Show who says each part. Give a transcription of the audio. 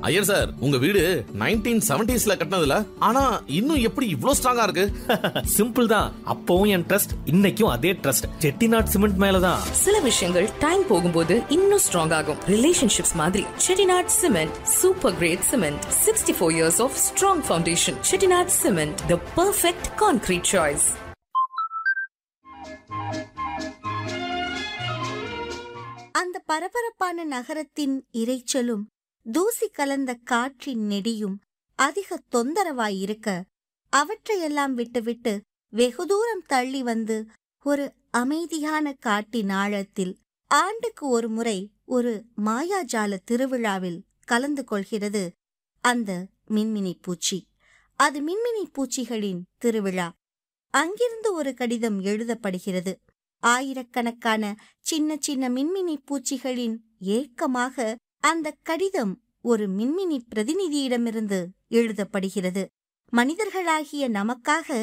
Speaker 1: Iyer sir உங்க வீடு nineteen செவன்டிஸ்ல கட்டினதுல ஆனா இன்னும் எப்படி இவ்ளோ ஸ்ட்ராங்கா இருக்கு
Speaker 2: சிம்பிள் தான் அப்பவும் என் ட்ரஸ்ட் இன்னைக்கும் அதே ட்ரஸ்ட் செட்டிநாட் சிமெண்ட் மேலதான்
Speaker 3: சில விஷயங்கள் டைம் போகும்போது இன்னும் ஸ்ட்ராங் ஆகும் ரிலேஷன்ஷிப்ஸ் மாதிரி Chettinad cement super grade cement sixty four years of strong foundation Chettinad cement the perfect concrete choice
Speaker 4: அந்த பரபரப்பான நகரத்தின் இரைச்சலும் தூசி கலந்த காற்றின் நெடியும் அதிக தொந்தரவாயிருக்க அவற்றையெல்லாம் விட்டுவிட்டு வெகு தூரம் தள்ளி வந்து ஒரு அமைதியான காட்டின் ஆழத்தில் ஆண்டுக்கு ஒரு முறை ஒரு மாயாஜால திருவிழாவில் கலந்து கொள்கிறது அந்த மின்மினி பூச்சி அது மின்மினி பூச்சிகளின் திருவிழா அங்கிருந்து ஒரு கடிதம் எழுதப்படுகிறது ஆயிரக்கணக்கான சின்ன சின்ன மின்மினி பூச்சிகளின் ஏக்கமாக அந்த கடிதம் ஒரு மின்மினி பிரதிநிதியிடமிருந்து எழுதப்படுகிறது மனிதர்களாகிய நமக்காக